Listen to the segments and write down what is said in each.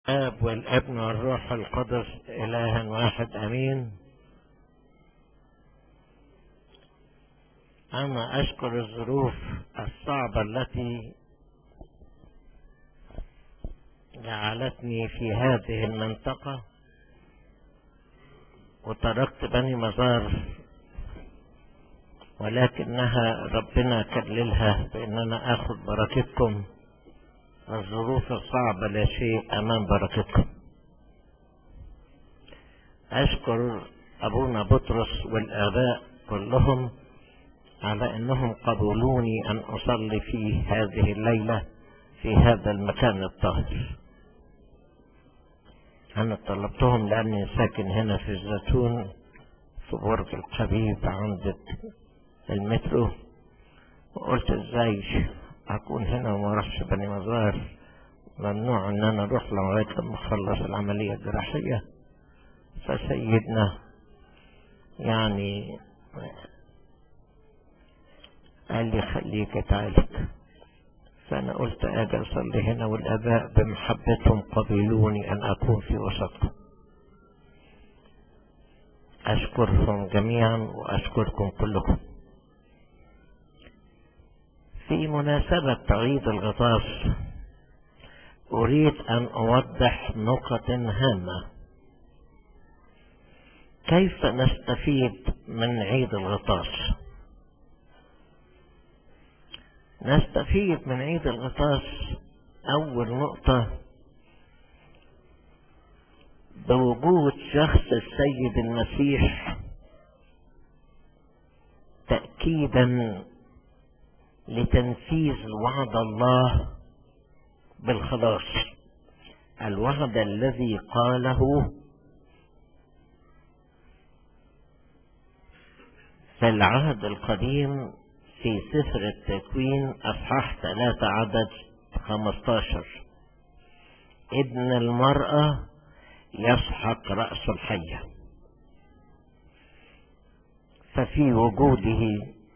الاب والابن والروح القدس الها واحد امين انا اشكر الظروف الصعبه التي جعلتني في هذه المنطقه وتركت بني مزار ولكنها ربنا كللها بان انا اخذ بركتكم الظروف الصعبة لا شيء أمام بركتكم أشكر أبونا بطرس والآباء كلهم على أنهم قبلوني أن أصلي في هذه الليلة في هذا المكان الطاهر أنا طلبتهم لأني ساكن هنا في الزيتون في برج الحبيب عند المترو وقلت ازاي اكون هنا وما اروحش بني مزار ممنوع ان انا اروح لغايه لما اخلص العمليه الجراحيه فسيدنا يعني قال لي خليك تعالج فانا قلت اجي اصلي هنا والاباء بمحبتهم قبلوني ان اكون في وسطكم اشكرهم جميعا واشكركم كلكم في مناسبة عيد الغطاس أريد أن أوضح نقط هامة كيف نستفيد من عيد الغطاس نستفيد من عيد الغطاس أول نقطة بوجود شخص السيد المسيح تأكيدا لتنفيذ وعد الله بالخلاص الوعد الذي قاله في العهد القديم في سفر التكوين أصحاح ثلاثة عدد خمستاشر ابن المرأة يسحق رأس الحية ففي وجوده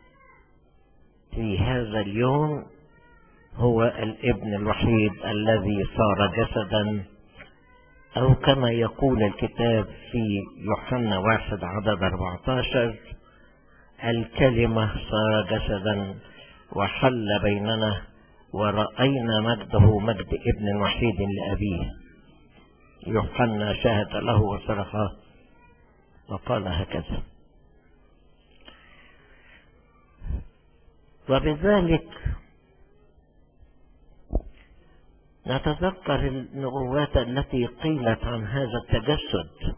في هذا اليوم هو الابن الوحيد الذي صار جسدا او كما يقول الكتاب في يوحنا واحد عدد 14 الكلمة صار جسدا وحل بيننا ورأينا مجده مجد ابن وحيد لأبيه يوحنا شهد له وصرخ وقال هكذا وبذلك نتذكر النبوات التي قيلت عن هذا التجسد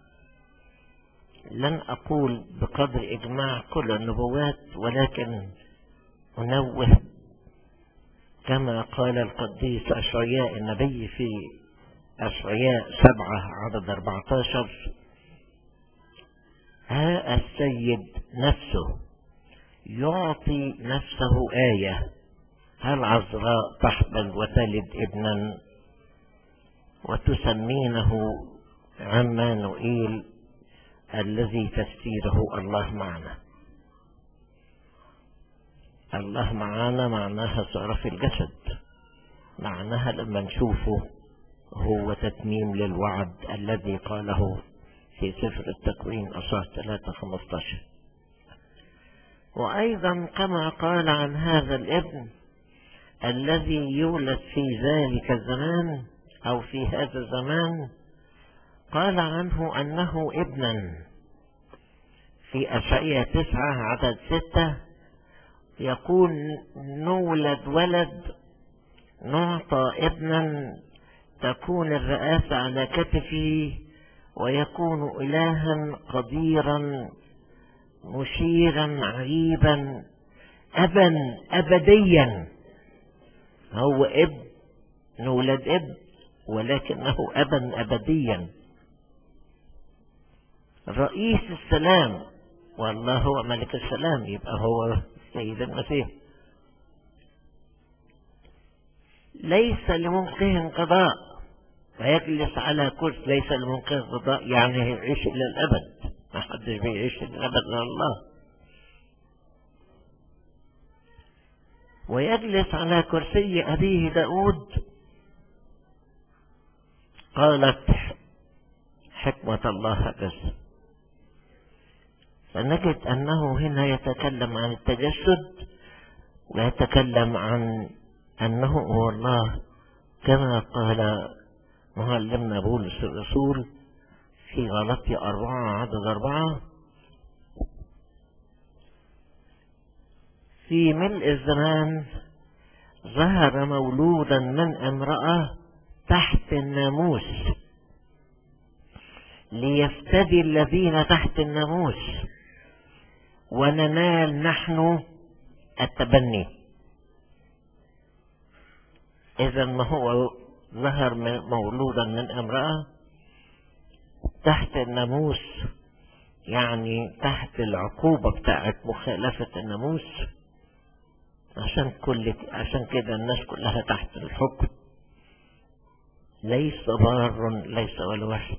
لن أقول بقدر إجماع كل النبوات ولكن أنوه كما قال القديس أشعياء النبي في أشعياء سبعة عدد 14 ها السيد نفسه يعطي نفسه آية هل عذراء تحبل وتلد ابنا وتسمينه عمانوئيل الذي تفسيره الله معنا الله معانا معناها صار في الجسد معناها لما نشوفه هو تتميم للوعد الذي قاله في سفر التكوين أصحاح 3 15 وأيضا كما قال عن هذا الابن الذي يولد في ذلك الزمان أو في هذا الزمان قال عنه أنه ابنا في أشعية تسعة عدد ستة يقول نولد ولد نعطى ابنا تكون الرئاسة على كتفه ويكون إلها قديرا مشيرا عجيبا أبا أبديا هو ابن نولد ابن ولكنه أبا أبديا رئيس السلام والله هو ملك السلام يبقى هو سيد المسيح ليس لمنقه انقضاء ويجلس على كرسي ليس لمنقه انقضاء يعني يعيش إلى الأبد ما حدش بيعيش الأبد لله ويجلس على كرسي أبيه داود قالت حكمة الله هكذا فنجد أنه هنا يتكلم عن التجسد ويتكلم عن أنه هو الله كما قال معلمنا بولس الرسول في غلطي أربعة عدد أربعة في ملء الزمان ظهر مولودا من امرأة تحت الناموس ليفتدي الذين تحت الناموس وننال نحن التبني إذا ما هو ظهر مولودا من امرأة تحت الناموس يعني تحت العقوبة بتاعت مخالفة الناموس عشان كل عشان كده الناس كلها تحت الحكم ليس بار ليس ولا واحد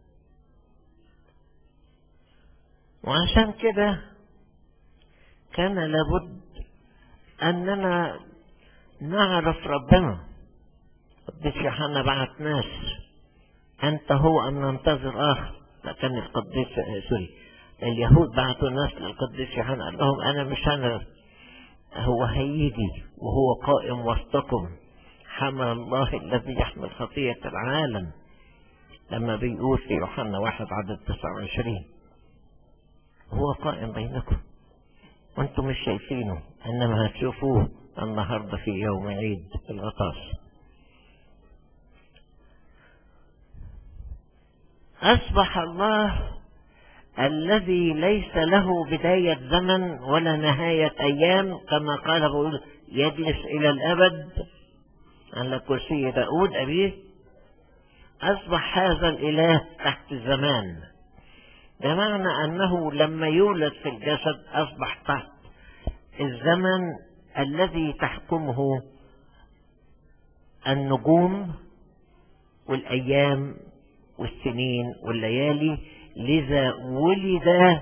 وعشان كده كان لابد أننا نعرف ربنا قديس يوحنا بعت ناس أنت هو أم ننتظر آخر لا كان القديس سوري اليهود بعتوا ناس للقديس يوحنا قال لهم أنا مش أنا هو هيجي وهو قائم وسطكم حمل الله الذي يحمل خطية العالم لما بيقول في يوحنا واحد عدد تسعة وعشرين هو قائم بينكم وانتم مش شايفينه انما هتشوفوه النهارده في يوم عيد الغطاس اصبح الله الذي ليس له بداية زمن ولا نهاية أيام كما قال بقول يجلس إلى الأبد على كرسي داود أبيه أصبح هذا الإله تحت الزمان بمعنى أنه لما يولد في الجسد أصبح تحت الزمن الذي تحكمه النجوم والأيام والسنين والليالي لذا ولد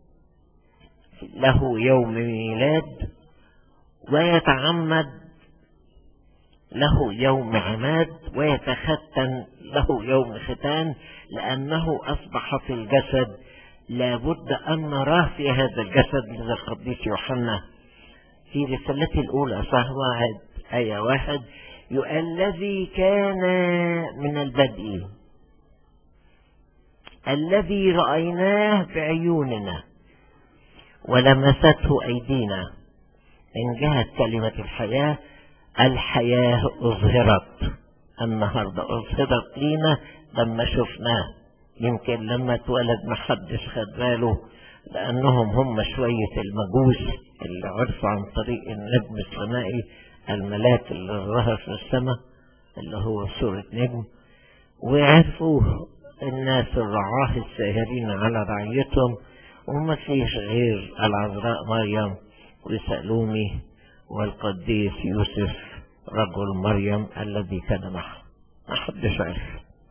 له يوم ميلاد ويتعمد له يوم عماد ويتختن له يوم ختان لأنه أصبح في الجسد لابد أن نراه في هذا الجسد لذا القديس يوحنا في رسالته الأولى صح واحد آية واحد الذي كان من البدء الذي رأيناه بعيوننا ولمسته أيدينا من جهة كلمة الحياة الحياة أظهرت النهاردة أظهرت لينا لما شفناه يمكن لما اتولد محدش خد باله لأنهم هم شوية المجوس اللي عرفوا عن طريق النجم السمائي الملاك اللي ظهر في السماء اللي هو سورة نجم وعرفوه الناس الرعاه الساهرين على رعيتهم وما فيش غير العذراء مريم وسألومي والقديس يوسف رجل مريم الذي كان معه ما حدش عرف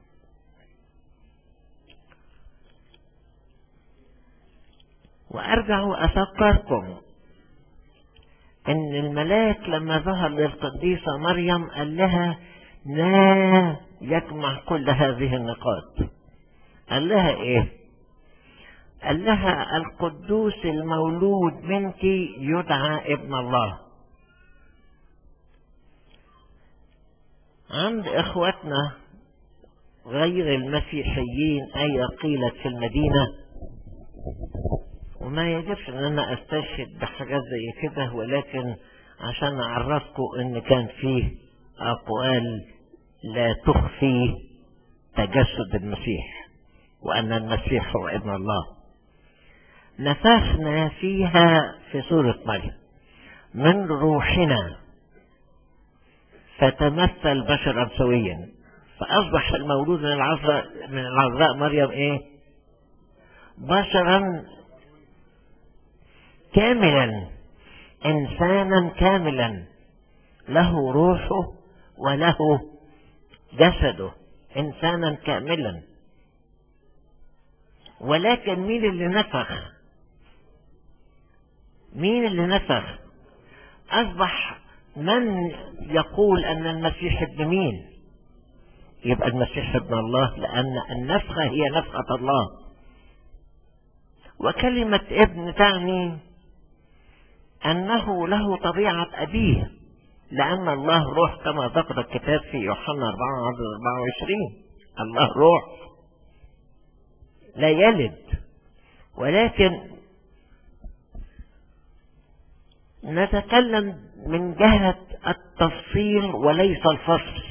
وارجع وافكركم ان الملاك لما ظهر للقديسة مريم قال لها لا يجمع كل هذه النقاط قال لها ايه قال لها القدوس المولود منك يدعى ابن الله عند اخوتنا غير المسيحيين اي قيلت في المدينة وما يجبش ان انا استشهد بحاجات زي كده ولكن عشان اعرفكم ان كان فيه اقوال لا تخفي تجسد المسيح وأن المسيح هو ابن الله نفخنا فيها في سورة مريم من روحنا فتمثل بشرا سويا فأصبح المولود من العذراء من العذراء مريم إيه؟ بشرا كاملا إنسانا كاملا له روحه وله جسده إنسانا كاملا ولكن مين اللي نفخ مين اللي نفخ أصبح من يقول أن المسيح ابن مين يبقى المسيح ابن الله لأن النفخة هي نفخة الله وكلمة ابن تعني أنه له طبيعة أبيه لأن الله روح كما ذكر الكتاب في يوحنا 4 24 الله روح لا يلد ولكن نتكلم من جهة التفصيل وليس الفصل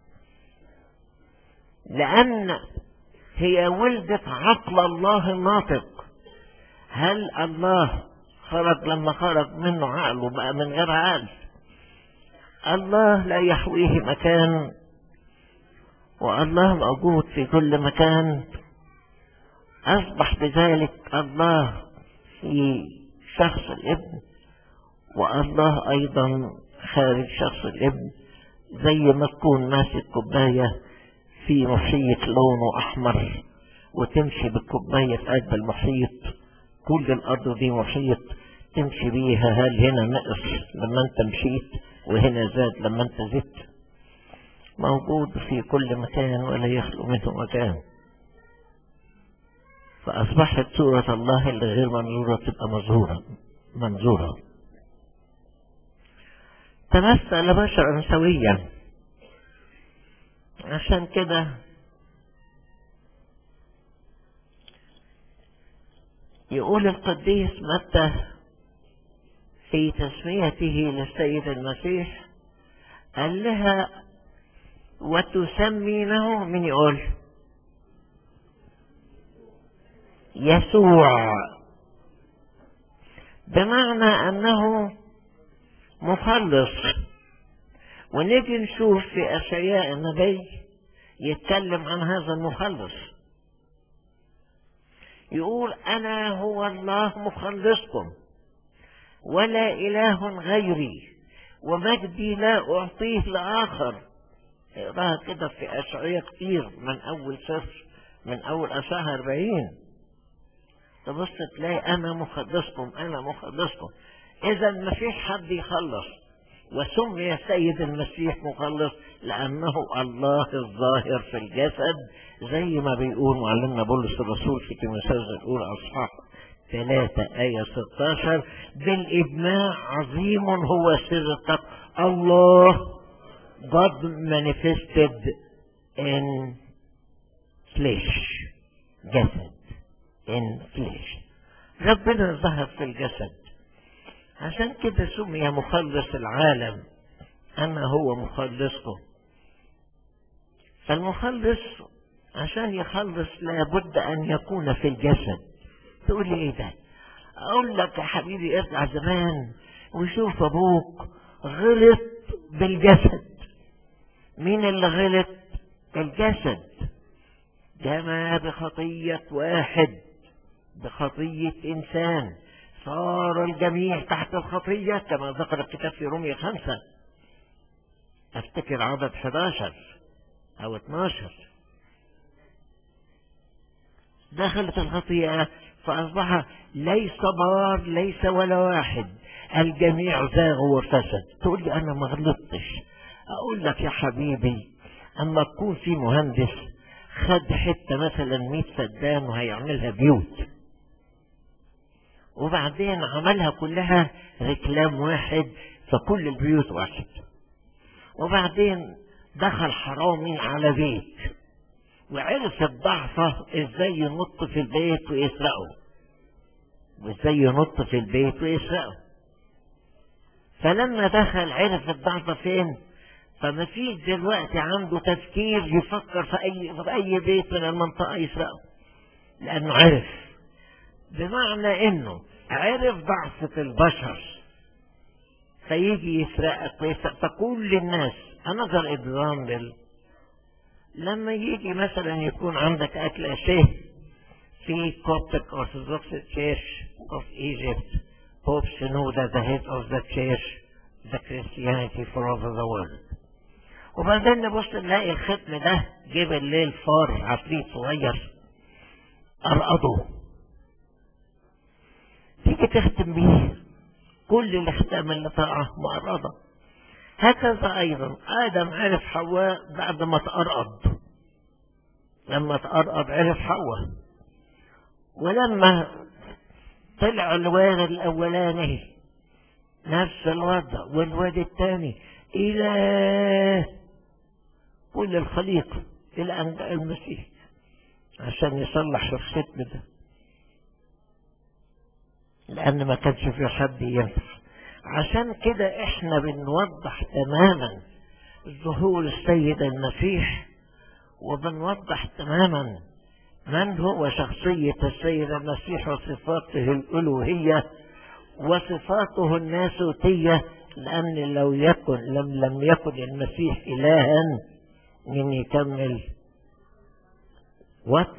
لأن هي ولدت عقل الله الناطق هل الله خرج لما خرج منه عقله بقى من غير عقل الله لا يحويه مكان والله موجود في كل مكان أصبح بذلك الله في شخص الابن والله أيضا خارج شخص الابن زي ما تكون ماسك كوباية في محيط لونه أحمر وتمشي بالكوباية في قلب المحيط كل الأرض دي محيط تمشي بيها هل هنا نقص لما انت مشيت وهنا زاد لما انت زدت موجود في كل مكان ولا يخلو منه مكان فأصبحت صورة الله اللي غير منظورة تبقى مظهورة منظورة تمثل بشرا سويا عشان كده يقول القديس متى في تسميته للسيد المسيح قال لها وتسمينه من يقول يسوع بمعنى أنه مخلص ونيجي نشوف في أشياء النبي يتكلم عن هذا المخلص يقول أنا هو الله مخلصكم ولا إله غيري ومجدي لا أعطيه لآخر اقراها كده في أشعية كتير من أول سفر من أول أشعة أربعين تبص تلاقي أنا مخلصكم أنا مخلصكم إذا ما فيش حد يخلص وسمي السيد المسيح مخلص لأنه الله الظاهر في الجسد زي ما بيقول معلمنا بولس الرسول في تيموثاوس الأولى أصحاح ثلاثة آية 16 بالإجماع عظيم هو سر التقوى الله God manifested in flesh جسد in flesh ربنا ظهر في الجسد عشان كده سمي مخلص العالم أما هو مخلصكم فالمخلص عشان يخلص لابد أن يكون في الجسد تقول لي إيه ده أقول لك يا حبيبي ارجع زمان وشوف أبوك غلط بالجسد مين اللي غلط الجسد جمع بخطية واحد بخطية إنسان صار الجميع تحت الخطية كما ذكر الكتاب في رومية خمسة افتكر عدد 11 او 12 دخلت الخطيئة فأصبح ليس بار ليس ولا واحد الجميع زاغوا وفسد تقول لي أنا ما غلطتش أقول لك يا حبيبي أما تكون في مهندس خد حتة مثلا 100 فدان وهيعملها بيوت وبعدين عملها كلها ركلام واحد فكل البيوت واحد وبعدين دخل حرامي على بيت وعرف الضعفة ازاي ينط في البيت ويسرقه وازاي ينط في البيت ويسرقه فلما دخل عرف الضعفة فين فما فيش دلوقتي عنده تفكير يفكر في اي في اي بيت من المنطقة يسرقه لانه عرف بمعنى انه عرف ضعفة البشر فيجي يسرقك ويسرق فكل الناس another example لما يجي مثلا يكون عندك أكل شيء في Coptic Orthodox Church of Egypt Pope Shenouda the head of the church the Christianity for over the world وبعدين نبص نلاقي الختم ده جه بالليل فار عفريت صغير أرقده تيجي تختم بيه كل الاختام اللي طاعة مقرضة هكذا أيضا آدم عرف حواء بعد ما تقرقض لما تقرب عرف حواء ولما طلع الواد الأولاني نفس الوضع والواد الثاني إلى كل الخليقة إلى أن جاء المسيح عشان يصلح الختم ده لأن ما كانش في حد ينفع عشان كده احنا بنوضح تماما ظهور السيد المسيح وبنوضح تماما من هو شخصية السيد المسيح وصفاته الألوهية وصفاته الناسوتية لأن لو يكن لم لم يكن المسيح إلها من يكمل وات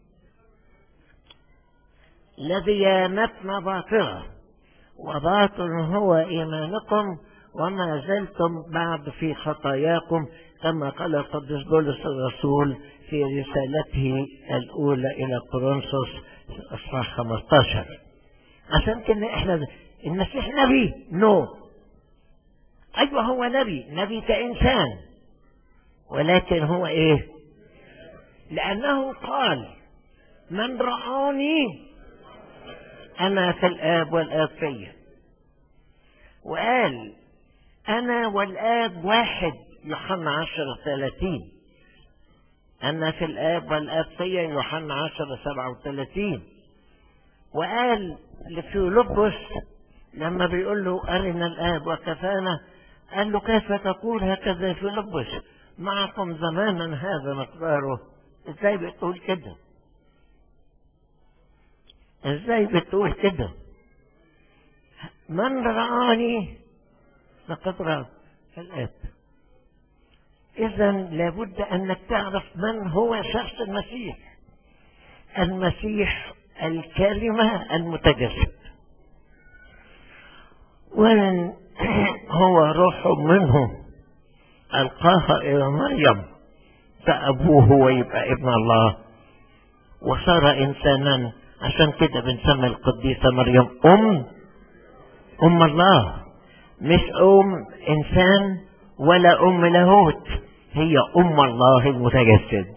لديانتنا باطلة وباطل هو إيمانكم وما زلتم بعد في خطاياكم كما قال القديس بولس الرسول في رسالته الأولى إلى كورنثوس أصحاح 15 عشان كده احنا المسيح نبي نو no. أيوة هو نبي نبي كإنسان ولكن هو إيه لأنه قال من رآني أنا في الآب والآب فيا وقال أنا والآب واحد يوحنا عشرة ثلاثين أنا في الآب والآب فيا يوحنا عشرة سبعة وثلاثين وقال لفيلبس لما بيقول له أرنا الآب وكفانا قال له كيف تقول هكذا فيلبس معكم زمانا هذا مقداره ازاي بتقول كده ازاي بتقول كده من رآني فقد رأى الآب إذا لابد أنك تعرف من هو شخص المسيح المسيح الكلمة المتجسد ومن هو روح منه ألقاها إلى مريم فأبوه ويبقى ابن الله وصار إنسانا عشان كده بنسمي القديسة مريم أم أم الله مش أم إنسان ولا أم لاهوت هي أم الله المتجسد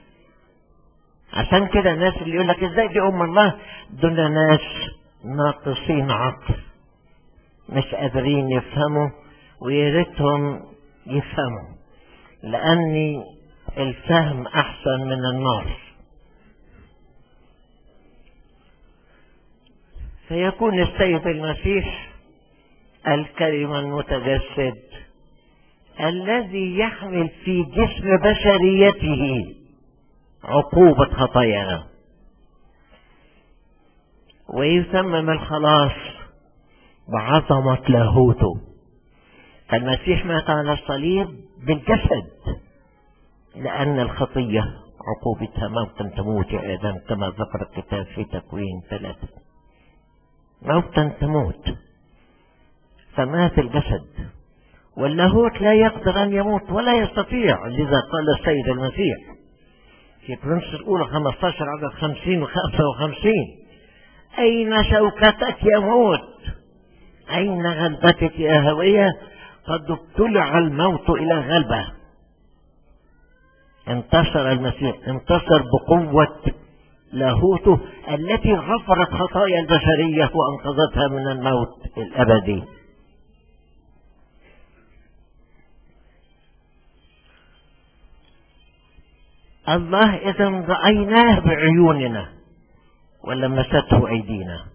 عشان كده الناس اللي يقول لك ازاي دي أم الله دول ناس ناقصين عقل مش قادرين يفهموا ويا ريتهم يفهموا لأن الفهم أحسن من النار فيكون السيد المسيح الكلمة المتجسد الذي يحمل في جسم بشريته عقوبة خطايانا ويتمم الخلاص بعظمة لاهوته المسيح مات على الصليب بالجسد لأن الخطية عقوبتها موتا تموت يا آدم كما ذكر الكتاب في تكوين ثلاثة موتا تموت فمات الجسد واللاهوت لا يقدر أن يموت ولا يستطيع لذا قال السيد المسيح في كورنثوس الأولى 15 عدد 50 و 55 أين شوكتك يا موت أين غلبتك يا هوية قد ابتلع الموت إلى غلبة انتصر المسيح انتصر بقوة لاهوته التي غفرت خطايا البشرية وأنقذتها من الموت الأبدي الله إذا رأيناه بعيوننا ولمسته أيدينا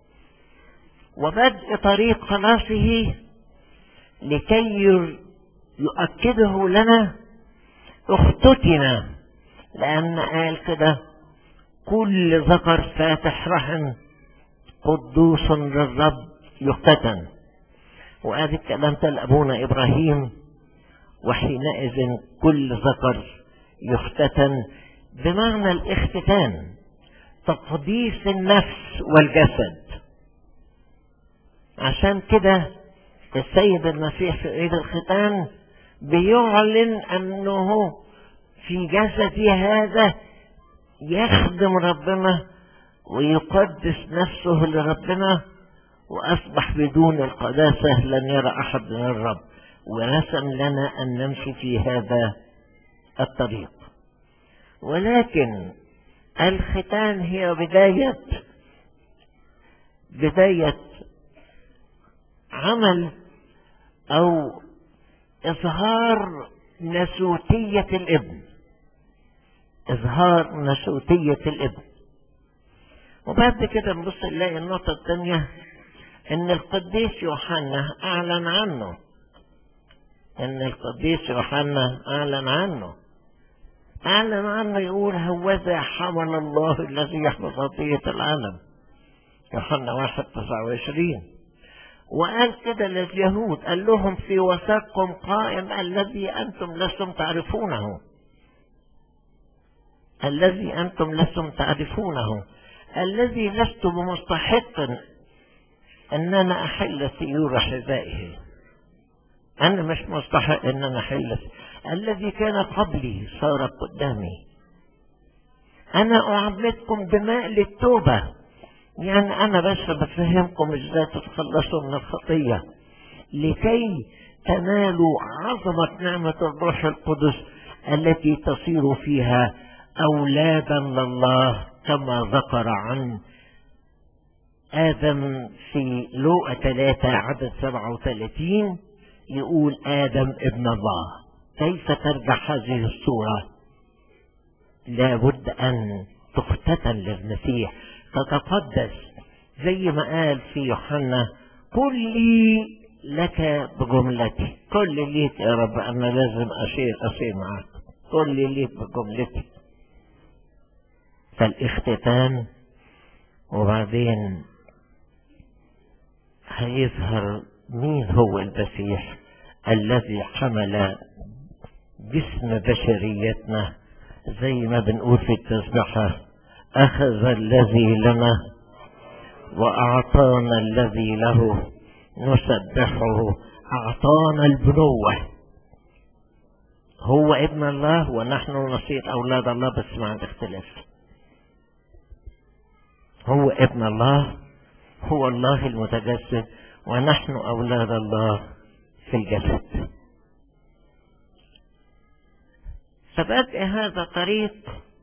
وبدء طريق خلاصه لكي يؤكده لنا اختتنا لأن قال كده كل ذكر فاتح رحم قدوس للرب يختتن وهذا الكلام ده لأبونا إبراهيم وحينئذ كل ذكر يختتن بمعنى الاختتان تقديس النفس والجسد عشان كده السيد المسيح في عيد الختان بيعلن انه في جسدي هذا يخدم ربنا ويقدس نفسه لربنا واصبح بدون القداسه لن يرى احد من الرب ورسم لنا ان نمشي في هذا الطريق ولكن الختان هي بداية بداية عمل أو إظهار نسوتية الابن إظهار نسوتية الابن وبعد كده نبص نلاقي النقطة الثانية إن القديس يوحنا أعلن عنه إن القديس يوحنا أعلن عنه أعلن عنه يقول هوذا حمل الله الذي يحمل خطية العالم يوحنا واحد تسعة وعشرين وقال كده لليهود قال لهم في وسطكم قائم الذي أنتم لستم تعرفونه الذي أنتم لستم تعرفونه الذي لست بمستحق أن أنا أحل سيور حذائه أنا مش مستحق أن أنا أحل الذي كان قبلي صار قدامي أنا أعمدكم بماء للتوبة يعني أنا بس بفهمكم إزاي تتخلصوا من الخطية لكي تنالوا عظمة نعمة الروح القدس التي تصير فيها أولادا لله كما ذكر عن آدم في لوقا ثلاثة عدد سبعة وثلاثين يقول آدم ابن الله كيف ترجع هذه الصورة لابد أن تختتن للمسيح تتقدس زي ما قال في يوحنا قل لي لك بجملتي كل ليك يا رب أنا لازم أشير أشير معك كل ليك بجملتي فالاختتان وبعدين هيظهر مين هو المسيح الذي حمل جسم بشريتنا زي ما بنقول في التسبحة أخذ الذي لنا وأعطانا الذي له نسبحه أعطانا البنوة هو ابن الله ونحن نصير أولاد الله بس ما عند اختلاف هو ابن الله هو الله المتجسد ونحن أولاد الله في الجسد فبدء هذا طريق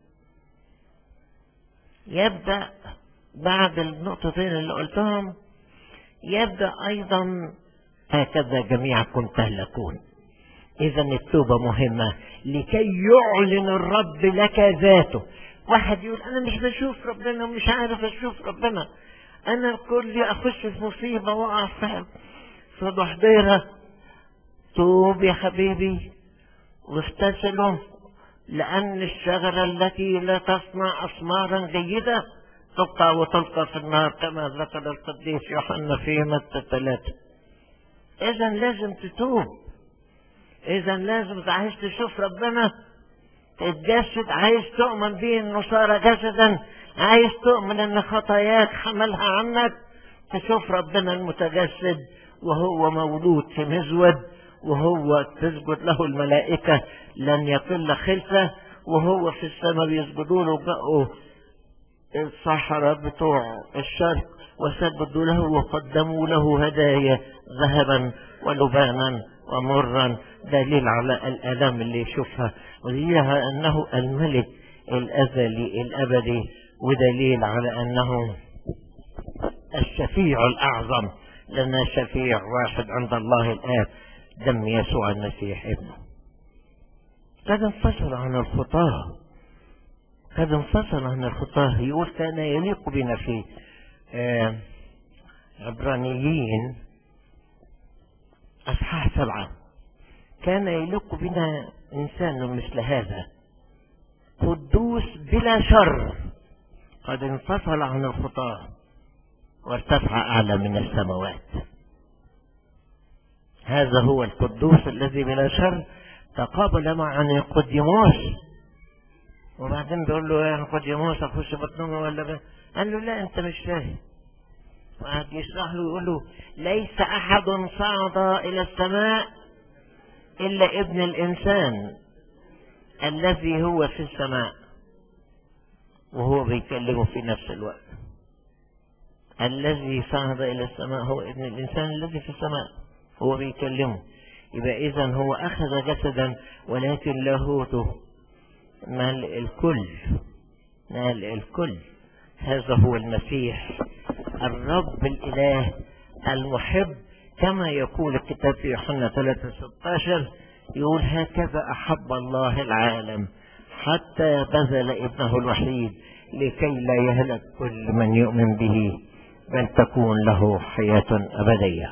يبدأ بعد النقطتين اللي قلتهم يبدأ أيضا هكذا جميعكم تهلكون إذا التوبة مهمة لكي يعلن الرب لك ذاته واحد يقول أنا مش بشوف ربنا ومش عارف أشوف ربنا أنا كل أخش في مصيبة وأقع في في ضحضيرة توب يا حبيبي واغتسلوا لأن الشجرة التي لا تصنع أثمارا جيدة تقطع وتلقى في النار كما ذكر القديس يوحنا في متى ثلاثة إذا لازم تتوب إذا لازم عايز تشوف ربنا تتجسد عايز تؤمن به إنه صار جسدا عايز تؤمن إن خطاياك حملها عنك تشوف ربنا المتجسد وهو مولود في مزود وهو تسجد له الملائكة لن يقل خلفه وهو في السماء بيسجدوا له بقوا الصحراء بتوع الشرق وسجدوا له وقدموا له هدايا ذهبا ولبانا ومرا دليل على الآلام اللي يشوفها ودليلها أنه الملك الأزلي الأبدي ودليل على أنه الشفيع الأعظم لنا شفيع واحد عند الله الآب دم يسوع المسيح ابنه قد انفصل عن الخطاه قد انفصل عن الخطاه يقول كان يليق بنا في آه عبرانيين أصحاح سبعة كان يليق بنا إنسان مثل هذا قدوس بلا شر قد انفصل عن الخطاه وارتفع أعلى من السماوات هذا هو القدوس الذي بلا شر تقابل مع نيقوديموس وبعدين بيقول له يا نيقوديموس اخش بطنه ولا بي. قال له لا انت مش فاهم وقعد يشرح له يقول له ليس احد صعد الى السماء الا ابن الانسان الذي هو في السماء وهو بيكلمه في نفس الوقت الذي صعد الى السماء هو ابن الانسان الذي في السماء هو بيكلمه يبقى اذا هو اخذ جسدا ولكن لاهوته ملء الكل ملء الكل هذا هو المسيح الرب الإله المحب كما يقول الكتاب في يوحنا 3 16 يقول هكذا أحب الله العالم حتى بذل ابنه الوحيد لكي لا يهلك كل من يؤمن به بل تكون له حياة أبدية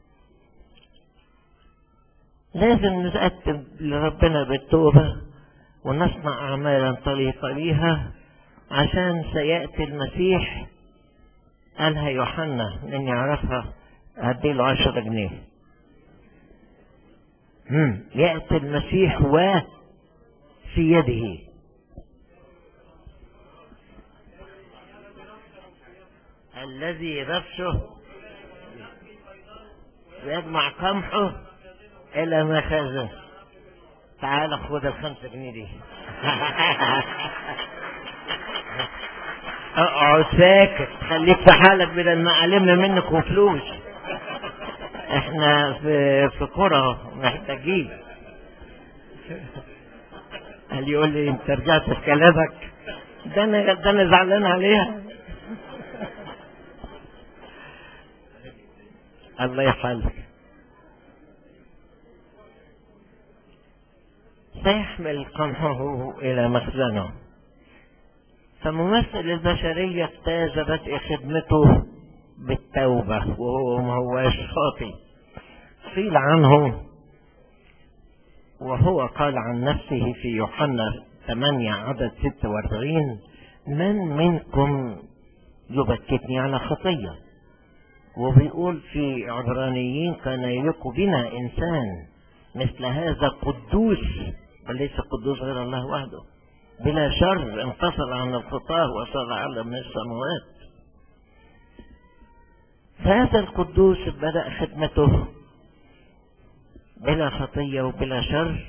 لازم نتقدم لربنا بالتوبة ونصنع أعمالا طليقة بيها عشان سيأتي المسيح قالها يوحنا من يعرفها هديله عشرة جنيه مم. يأتي المسيح و في يده الذي نفسه يجمع قمحه إلى مخازن تعال خد الخمسة جنيه دي اقعد ساكت خليك في حالك بدل ما علمنا منك وفلوس احنا في في قرى محتاجين قال يقول لي انت رجعت في كلامك ده انا ده انا زعلان عليها الله يحفظك سيحمل قمحه إلى مخزنه فممثل البشرية اجتاز بدء خدمته بالتوبة وهو ما هوش خاطي قيل عنه وهو قال عن نفسه في يوحنا 8 عدد 46 من منكم يبكتني على خطية وبيقول في عبرانيين كان يليق بنا إنسان مثل هذا قدوس وليس قدوس غير الله وحده بلا شر انفصل عن الخطاه وصار على من السماوات فهذا القدوس بدأ خدمته بلا خطية وبلا شر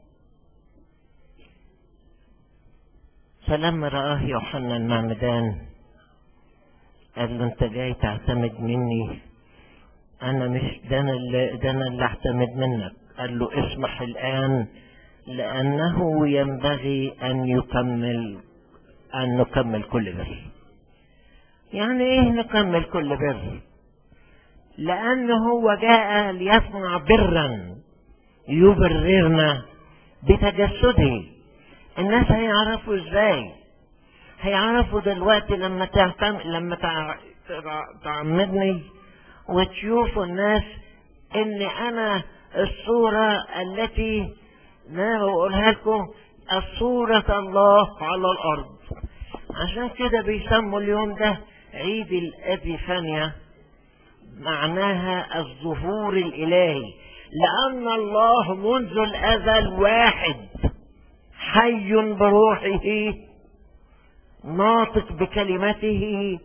فلما رآه يوحنا المعمدان قال له انت جاي تعتمد مني انا مش ده انا اللي, ده أنا اللي اعتمد منك قال له اسمح الان لانه ينبغي ان يكمل ان نكمل كل بر يعني ايه نكمل كل بر لانه هو جاء ليصنع برا يبررنا بتجسده الناس هيعرفوا ازاي هيعرفوا دلوقتي لما تعتم لما تع... تعمدني وتشوفوا الناس ان انا الصورة التي ما بقولها لكم الصورة الله على الارض عشان كده بيسموا اليوم ده عيد الابيفانيا معناها الظهور الالهي لان الله منذ الازل واحد حي بروحه ناطق بكلمته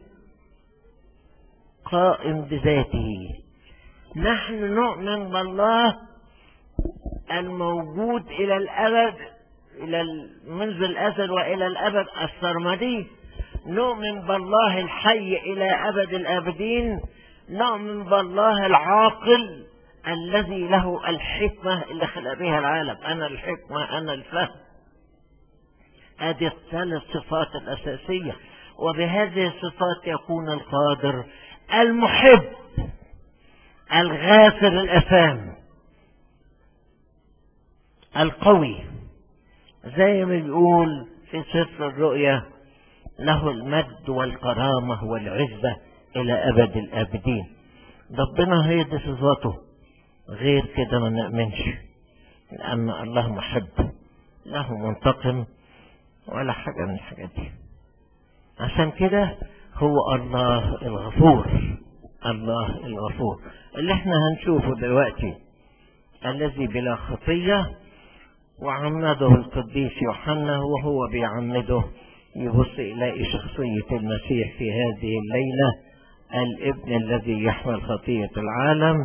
قائم بذاته نحن نؤمن بالله الموجود إلى الأبد إلى منذ الأزل وإلى الأبد السرمدي نؤمن بالله الحي إلى أبد الآبدين نؤمن بالله العاقل الذي له الحكمة اللي خلق بها العالم أنا الحكمة أنا الفهم هذه الثلاث صفات الأساسية وبهذه الصفات يكون القادر المحب الغافر الأثام القوي زي ما بيقول في سفر الرؤيا له المجد والكرامة والعزة إلى أبد الآبدين ربنا هي دي صفاته غير كده ما نؤمنش لأن الله محب له منتقم ولا حاجة من الحاجات دي عشان كده هو الله الغفور الله الغفور اللي احنا هنشوفه دلوقتي الذي بلا خطية وعمده القديس يوحنا وهو بيعمده يبص يلاقي شخصية المسيح في هذه الليلة الابن الذي يحمل خطية العالم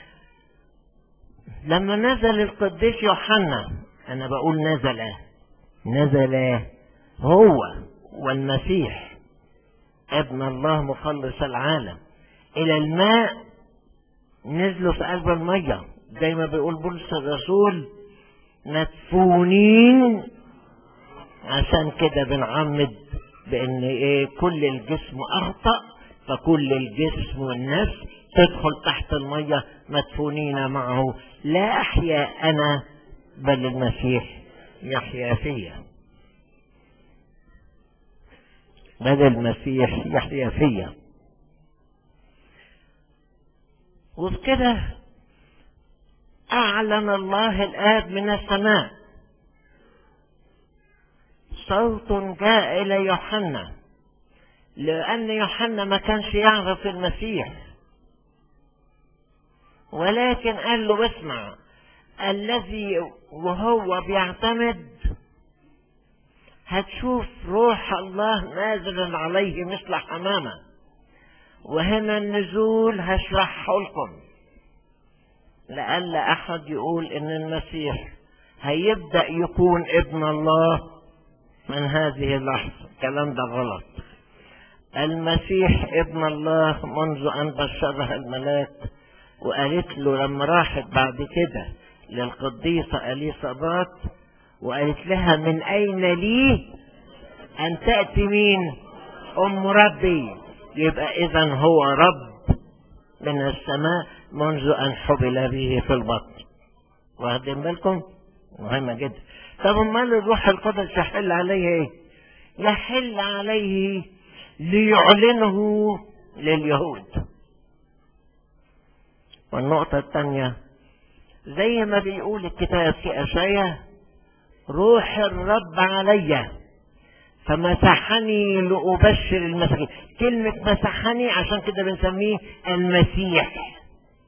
لما نزل القديس يوحنا انا بقول نزل نزل هو والمسيح ابن الله مخلص العالم الى الماء نزلوا في قلب الميه زي ما بيقول بولس الرسول مدفونين عشان كده بنعمد بان ايه كل الجسم اخطأ فكل الجسم والنفس تدخل تحت المية مدفونين معه لا احيا انا بل المسيح يحيا فيا بل المسيح يحيا فيا وبكده أعلن الله الآب من السماء صوت جاء إلى يوحنا لأن يوحنا ما كانش يعرف المسيح ولكن قال له اسمع الذي وهو بيعتمد هتشوف روح الله نازلا عليه مثل حمامة وهنا النزول هشرحه لكم لألا أحد يقول إن المسيح هيبدأ يكون ابن الله من هذه اللحظة الكلام ده غلط المسيح ابن الله منذ أن بشرها الملاك وقالت له لما راحت بعد كده للقديسة أليصابات وقالت لها من أين لي أن تأتي مين أم ربي يبقى إذا هو رب من السماء منذ أن حبل به في البطن واخدين بالكم مهمة جدا طب امال الروح القدس يحل عليه ايه يحل عليه ليعلنه لليهود والنقطة الثانية زي ما بيقول الكتاب في أشعية روح الرب علي فمسحني لأبشر المسيح كلمة مسحني عشان كده بنسميه المسيح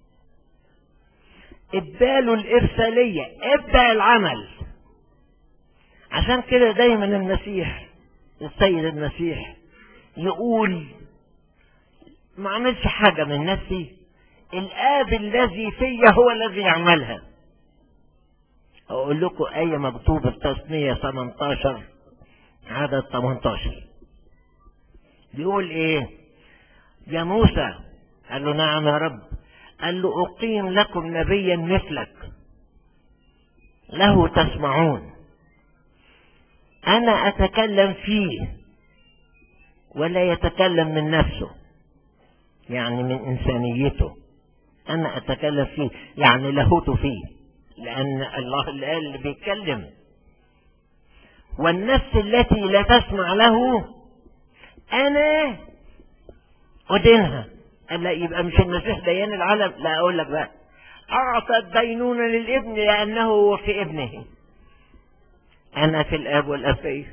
اداله الإرسالية ابدأ العمل عشان كده دايما المسيح السيد المسيح يقول ما عملش حاجة من نفسي الآب الذي في هو الذي يعملها أقول لكم آية مكتوبة في تصنية 18 عدد 18 بيقول إيه يا موسى قال له نعم يا رب قال له أقيم لكم نبيا مثلك له تسمعون أنا أتكلم فيه ولا يتكلم من نفسه يعني من إنسانيته أنا أتكلم فيه يعني لاهوت فيه لأن الله اللي قال اللي بيتكلم والنفس التي لا تسمع له أنا أدينها قال لا يبقى مش المسيح ديان العالم لا أقول لك بقى أعطى الدينونة للابن لأنه هو في ابنه أنا في الآب والآب فيه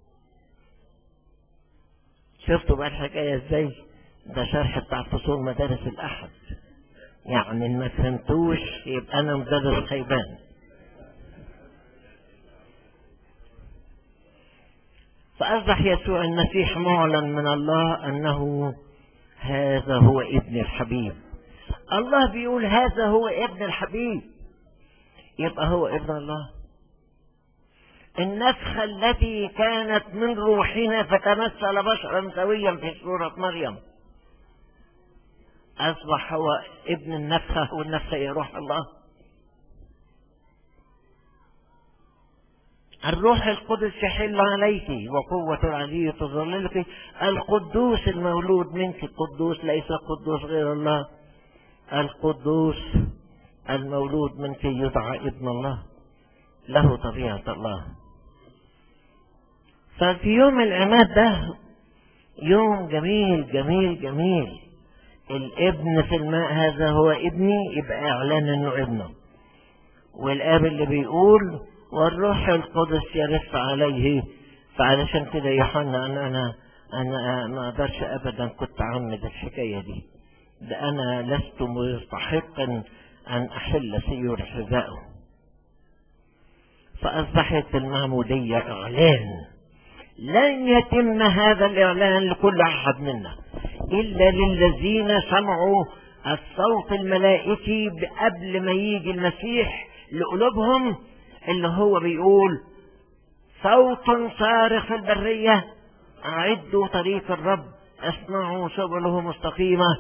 شفتوا بقى الحكاية ازاي ده شرح بتاع فصول مدارس الأحد يعني ما فهمتوش يبقى أنا مدرس خيبان فأصبح يسوع المسيح معلن من الله أنه هذا هو ابن الحبيب الله بيقول هذا هو ابن الحبيب يبقى هو ابن الله النفخة التي كانت من روحنا فتمثل بشرا سويا في صورة مريم أصبح هو ابن النفخة والنفخة هي روح الله الروح القدس يحل عليك وقوة العلي تظللك القدوس المولود منك قدوس ليس قدوس غير الله القدوس المولود منك يدعى ابن الله له طبيعة الله ففي يوم العماد ده يوم جميل جميل جميل الابن في الماء هذا هو ابني يبقى اعلان انه ابنه والاب اللي بيقول والروح القدس يرف عليه فعلشان كده يوحنا انا انا انا ما اقدرش ابدا كنت اعمد الحكايه دي ده انا لست مستحقا ان احل سيور حذائه فاصبحت المعموديه اعلان لن يتم هذا الاعلان لكل احد منا الا للذين سمعوا الصوت الملائكي قبل ما يجي المسيح لقلوبهم اللي هو بيقول صوت صارخ في البرية أعدوا طريق الرب اصنعوا سبله مستقيمة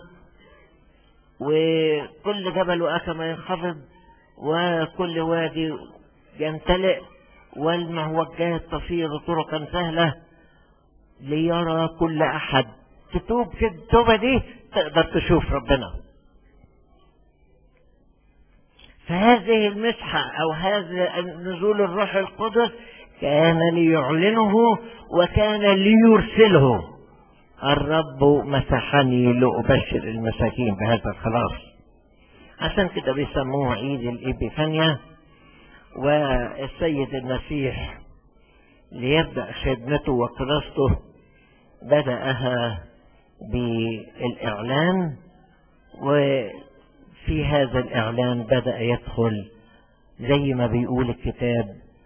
وكل جبل وأكمة ينخفض وكل وادي يمتلئ والمعوجات تصير طرقا سهلة ليرى كل أحد تتوب كده التوبة دي تقدر تشوف ربنا فهذه المسحة أو هذا نزول الروح القدس كان ليعلنه وكان ليرسله الرب مسحني لأبشر المساكين بهذا الخلاص عشان كده بيسموه عيد الإبيفانيا والسيد المسيح ليبدأ خدمته وكراسته بدأها بالإعلان وفي هذا الإعلان بدأ يدخل زي ما بيقول الكتاب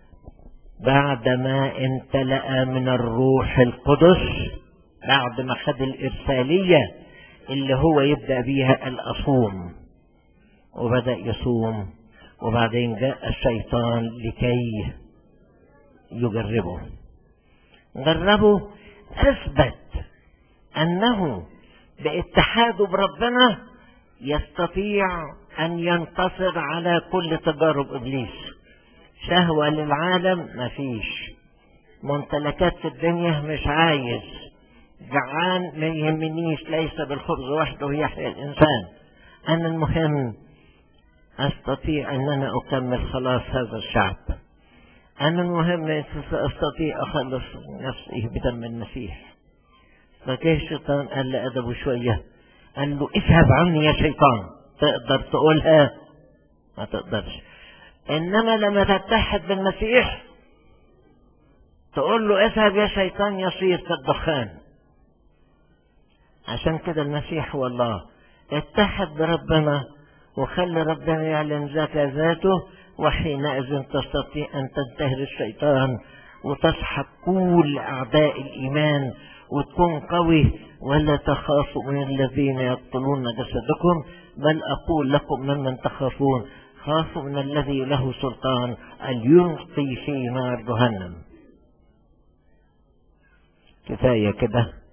بعدما امتلأ من الروح القدس بعد ما خد الإرسالية اللي هو يبدأ بيها الأصوم وبدأ يصوم وبعدين جاء الشيطان لكي يجربه جربه أثبت أنه باتحاده بربنا يستطيع أن ينتصر على كل تجارب إبليس شهوة للعالم مفيش ممتلكات في الدنيا مش عايز جعان ما يهمنيش ليس بالخبز وحده يحيى الإنسان أنا المهم أستطيع أن أنا أكمل خلاص هذا الشعب أنا المهم أستطيع أخلص نفسي بدم المسيح فجاء الشيطان قال لأدبه شوية قال له اذهب عني يا شيطان تقدر تقولها ما تقدرش إنما لما تتحد بالمسيح تقول له اذهب يا شيطان يصير كالدخان عشان كده المسيح هو الله اتحد بربنا وخلي ربنا يعلن ذات ذاته وحينئذ تستطيع أن تنتهر الشيطان وتسحق كل أعداء الإيمان وتكون قوي ولا تخافوا من الذين يقتلون جسدكم بل أقول لكم ممن تخافون خافوا من الذي له سلطان أن يلقي في نار جهنم كفاية كده